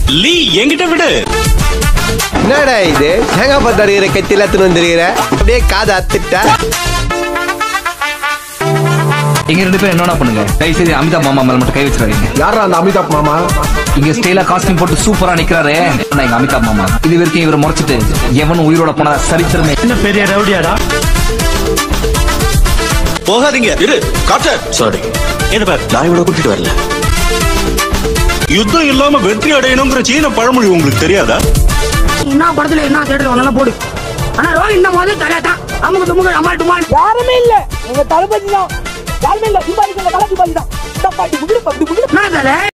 லீ என்கிட்ட விடு என்னடா இது தேங்காய் பத்து அடிக்கிற கத்தி எல்லாத்துன்னு வந்துருக்கிற அப்படியே காதை அத்துட்டா இங்க ரெண்டு பேரும் என்னடா பண்ணுங்க தயவு செய்து அமிதாப் மாமா மேல மட்டும் கை வச்சிடாதீங்க யாரா அந்த அமிதாப் மாமா இங்க ஸ்டைலா காஸ்டியூம் போட்டு சூப்பரா நிக்கிறாரு நான் எங்க அமிதாப் மாமா இது வரைக்கும் இவரை முறைச்சிட்டு எவனும் உயிரோட போனா சரித்திரமே என்ன பெரிய ரவுடியாடா போகாதீங்க இரு காட்டு சாரி என்ன பார் நான் இவ்வளவு கூட்டிட்டு வரல யுத்தம் இல்லாம வெற்றி அடையணுங்கிற சீன பழமொழி உங்களுக்கு தெரியாதா என்ன படத்துல என்ன தேட்டர் வேணாலும் போடு ஆனா ரோஹித் இந்த மாதிரி தலையா தான் அமுக துமுக அம்மாள் டுமால் யாருமே இல்ல உங்க தளபதி தான் யாருமே இல்ல தீபாவளி கலக்கு பாதி தான் என்ன தலை